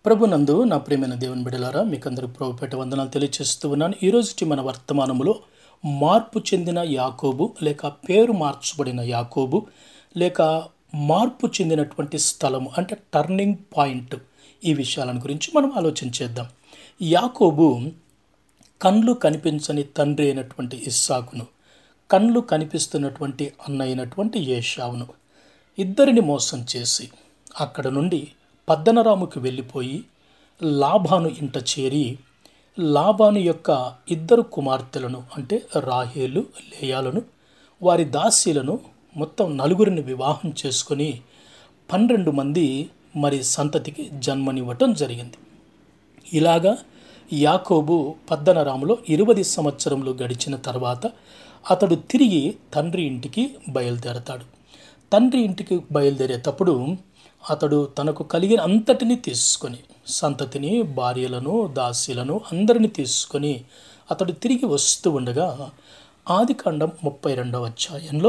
ప్రభునందు నా ప్రియమైన దేవుని బిడలారా మీకందరూ ప్రభుపేట వందనాలు తెలియచేస్తూ ఉన్నాను ఈరోజుటి మన వర్తమానములో మార్పు చెందిన యాకోబు లేక పేరు మార్చబడిన యాకోబు లేక మార్పు చెందినటువంటి స్థలము అంటే టర్నింగ్ పాయింట్ ఈ విషయాలను గురించి మనం ఆలోచన చేద్దాం యాకోబు కండ్లు కనిపించని తండ్రి అయినటువంటి ఇస్సాకును కండ్లు కనిపిస్తున్నటువంటి అన్న అయినటువంటి ఏషావును ఇద్దరిని మోసం చేసి అక్కడ నుండి పద్దనరాముకి వెళ్ళిపోయి లాభాను ఇంట చేరి లాభాను యొక్క ఇద్దరు కుమార్తెలను అంటే రాహేలు లేయాలను వారి దాసీలను మొత్తం నలుగురిని వివాహం చేసుకొని పన్నెండు మంది మరి సంతతికి జన్మనివ్వటం జరిగింది ఇలాగా యాకోబు పద్దనరాములో ఇరవై సంవత్సరంలో గడిచిన తర్వాత అతడు తిరిగి తండ్రి ఇంటికి బయలుదేరతాడు తండ్రి ఇంటికి బయలుదేరేటప్పుడు అతడు తనకు కలిగిన అంతటిని తీసుకొని సంతతిని భార్యలను దాసీలను అందరిని తీసుకొని అతడు తిరిగి వస్తూ ఉండగా ఆదికాండం ముప్పై రెండవ అధ్యాయంలో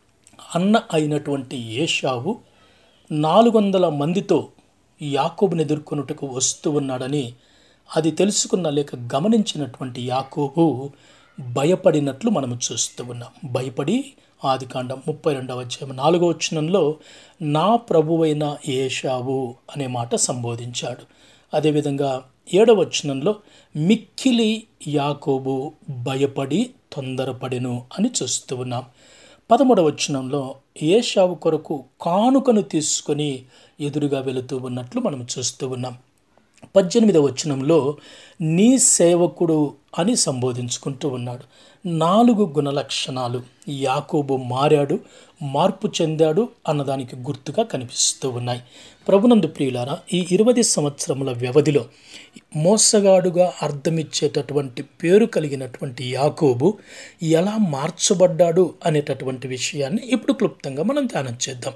అన్న అయినటువంటి ఏషావు నాలుగు వందల మందితో యాకోబుని ఎదుర్కొనుటకు వస్తూ ఉన్నాడని అది తెలుసుకున్న లేక గమనించినటువంటి యాకోబు భయపడినట్లు మనము చూస్తూ ఉన్నాం భయపడి ఆదికాండం ముప్పై రెండవ అధ్యాయం నాలుగో వచనంలో నా ప్రభువైన ఏషావు అనే మాట సంబోధించాడు అదేవిధంగా ఏడవ వచనంలో మిక్కిలి యాకోబు భయపడి తొందరపడెను అని చూస్తూ ఉన్నాం పదమూడవ వచనంలో ఏషావు కొరకు కానుకను తీసుకొని ఎదురుగా వెళుతూ ఉన్నట్లు మనం చూస్తూ ఉన్నాం పద్దెనిమిదవ వచనంలో నీ సేవకుడు అని సంబోధించుకుంటూ ఉన్నాడు నాలుగు గుణలక్షణాలు యాకోబు మారాడు మార్పు చెందాడు అన్నదానికి గుర్తుగా కనిపిస్తూ ఉన్నాయి ప్రభునందు ప్రియులారా ఈ ఇరవై సంవత్సరముల వ్యవధిలో మోసగాడుగా అర్థమిచ్చేటటువంటి పేరు కలిగినటువంటి యాకోబు ఎలా మార్చబడ్డాడు అనేటటువంటి విషయాన్ని ఇప్పుడు క్లుప్తంగా మనం ధ్యానం చేద్దాం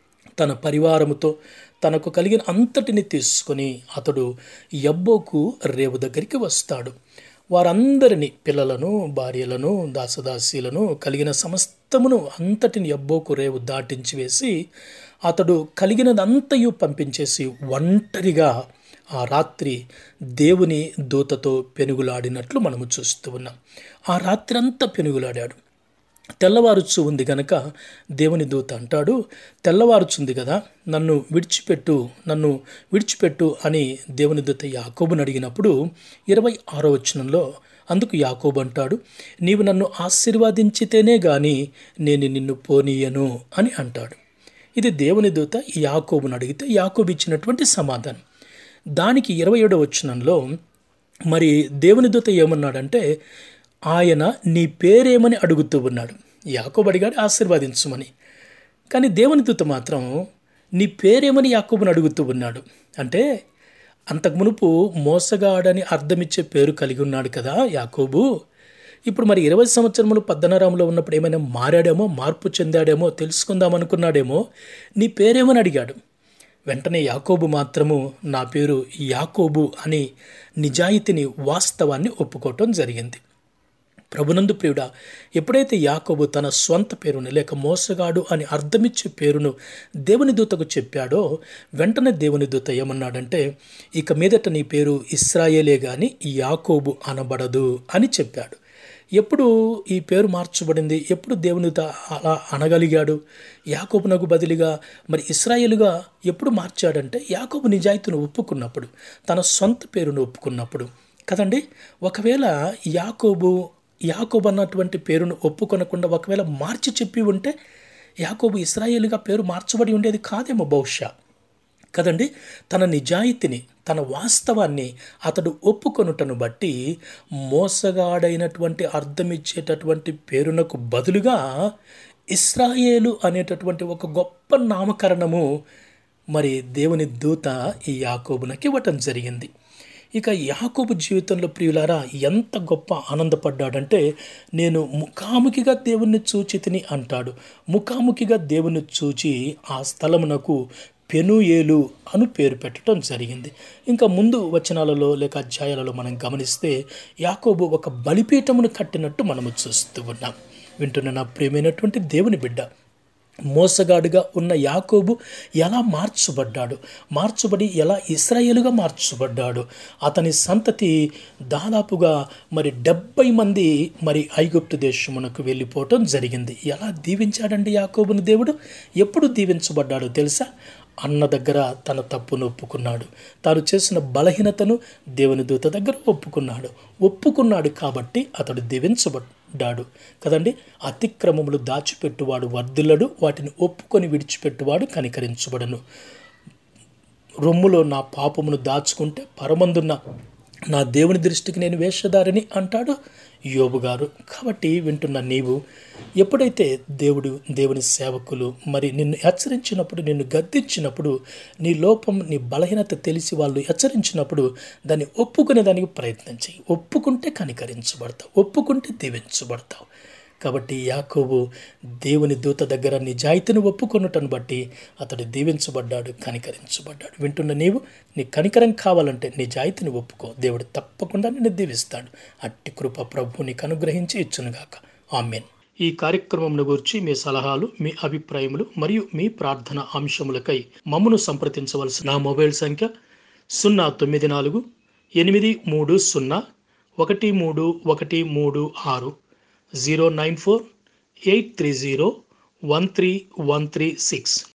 తన పరివారముతో తనకు కలిగిన అంతటిని తీసుకొని అతడు యబ్బోకు రేవు దగ్గరికి వస్తాడు వారందరినీ పిల్లలను భార్యలను దాసదాసీలను కలిగిన సమస్తమును అంతటిని యబ్బోకు రేవు దాటించి వేసి అతడు కలిగినదంతయు పంపించేసి ఒంటరిగా ఆ రాత్రి దేవుని దూతతో పెనుగులాడినట్లు మనము చూస్తూ ఉన్నాం ఆ రాత్రి అంతా పెనుగులాడాడు తెల్లవారుచు ఉంది గనక దేవుని దూత అంటాడు తెల్లవారుచుంది కదా నన్ను విడిచిపెట్టు నన్ను విడిచిపెట్టు అని దేవుని దూత యాకోబుని అడిగినప్పుడు ఇరవై ఆరో వచనంలో అందుకు యాకోబు అంటాడు నీవు నన్ను ఆశీర్వాదించితేనే గాని నేను నిన్ను పోనీయను అని అంటాడు ఇది దేవుని దూత యాకోబుని అడిగితే యాకోబు ఇచ్చినటువంటి సమాధానం దానికి ఇరవై ఏడో వచనంలో మరి దేవుని దూత ఏమన్నాడంటే ఆయన నీ పేరేమని అడుగుతూ ఉన్నాడు యాకోబు అడిగాడు ఆశీర్వదించమని కానీ దేవుని దూత మాత్రం నీ పేరేమని యాకోబుని అడుగుతూ ఉన్నాడు అంటే అంతకు మునుపు మోసగాడని అర్థమిచ్చే పేరు కలిగి ఉన్నాడు కదా యాకోబు ఇప్పుడు మరి ఇరవై సంవత్సరములు పద్దనరాములో ఉన్నప్పుడు ఏమైనా మారాడేమో మార్పు చెందాడేమో తెలుసుకుందాం అనుకున్నాడేమో నీ పేరేమని అడిగాడు వెంటనే యాకోబు మాత్రము నా పేరు యాకోబు అని నిజాయితీని వాస్తవాన్ని ఒప్పుకోవటం జరిగింది ప్రభునందు ప్రియుడ ఎప్పుడైతే యాకోబు తన స్వంత పేరును లేక మోసగాడు అని అర్థమిచ్చే పేరును దేవుని దూతకు చెప్పాడో వెంటనే దేవుని దూత ఏమన్నాడంటే ఇక మీదట నీ పేరు ఇస్రాయేలే గాని యాకోబు అనబడదు అని చెప్పాడు ఎప్పుడు ఈ పేరు మార్చబడింది ఎప్పుడు దేవుని అలా అనగలిగాడు యాకోబునకు బదిలిగా మరి ఇస్రాయేలుగా ఎప్పుడు మార్చాడంటే యాకోబు నిజాయితీని ఒప్పుకున్నప్పుడు తన సొంత పేరును ఒప్పుకున్నప్పుడు కదండి ఒకవేళ యాకోబు యాకోబు అన్నటువంటి పేరును ఒప్పుకొనకుండా ఒకవేళ మార్చి చెప్పి ఉంటే యాకోబు ఇస్రాయేలుగా పేరు మార్చబడి ఉండేది కాదేమో బహుశా కదండి తన నిజాయితీని తన వాస్తవాన్ని అతడు ఒప్పుకొనుటను బట్టి మోసగాడైనటువంటి అర్థమిచ్చేటటువంటి పేరునకు బదులుగా ఇస్రాయేలు అనేటటువంటి ఒక గొప్ప నామకరణము మరి దేవుని దూత ఈ యాకోబునకి ఇవ్వటం జరిగింది ఇక యాకోబు జీవితంలో ప్రియులారా ఎంత గొప్ప ఆనందపడ్డాడంటే నేను ముఖాముఖిగా దేవుణ్ణి చూచి తిని అంటాడు ముఖాముఖిగా దేవుని చూచి ఆ స్థలమునకు పెనుయేలు అను పేరు పెట్టడం జరిగింది ఇంకా ముందు వచనాలలో లేక అధ్యాయాలలో మనం గమనిస్తే యాకోబు ఒక బలిపీఠమును కట్టినట్టు మనము చూస్తూ ఉన్నాం వింటున్న నా ప్రియమైనటువంటి దేవుని బిడ్డ మోసగాడుగా ఉన్న యాకోబు ఎలా మార్చబడ్డాడు మార్చబడి ఎలా ఇస్రాయేలుగా మార్చబడ్డాడు అతని సంతతి దాదాపుగా మరి డెబ్బై మంది మరి ఐగుప్తు దేశమునకు వెళ్ళిపోవటం జరిగింది ఎలా దీవించాడండి యాకోబుని దేవుడు ఎప్పుడు దీవించబడ్డాడో తెలుసా అన్న దగ్గర తన తప్పును ఒప్పుకున్నాడు తాను చేసిన బలహీనతను దేవుని దూత దగ్గర ఒప్పుకున్నాడు ఒప్పుకున్నాడు కాబట్టి అతడు దీవించబడ్డాడు కదండి అతిక్రమములు దాచిపెట్టువాడు వర్ధిల్లడు వాటిని ఒప్పుకొని విడిచిపెట్టువాడు కనికరించబడను రొమ్ములో నా పాపమును దాచుకుంటే పరమందున్న నా దేవుని దృష్టికి నేను వేషధారిని అంటాడు యోబు గారు కాబట్టి వింటున్న నీవు ఎప్పుడైతే దేవుడు దేవుని సేవకులు మరి నిన్ను హెచ్చరించినప్పుడు నిన్ను గద్దించినప్పుడు నీ లోపం నీ బలహీనత తెలిసి వాళ్ళు హెచ్చరించినప్పుడు దాన్ని ఒప్పుకునే దానికి ప్రయత్నం చేయి ఒప్పుకుంటే కనికరించబడతావు ఒప్పుకుంటే దీవించబడతావు కాబట్టి యాకోబు దేవుని దూత దగ్గర నిజాయితీని ఒప్పుకొనుటను బట్టి అతడు దీవించబడ్డాడు కనికరించబడ్డాడు వింటున్న నీవు నీ కనికరం కావాలంటే నిజాయితీని ఒప్పుకో దేవుడు తప్పకుండా నిన్ను దీవిస్తాడు అట్టి కృప ప్రభు నీకు అనుగ్రహించి ఇచ్చునుగాక ఆమెన్ ఈ కార్యక్రమం గురించి మీ సలహాలు మీ అభిప్రాయములు మరియు మీ ప్రార్థన అంశములకై మమ్మను సంప్రదించవలసిన నా మొబైల్ సంఖ్య సున్నా తొమ్మిది నాలుగు ఎనిమిది మూడు సున్నా ఒకటి మూడు ఒకటి మూడు ఆరు zero nine four eight three zero one three one three six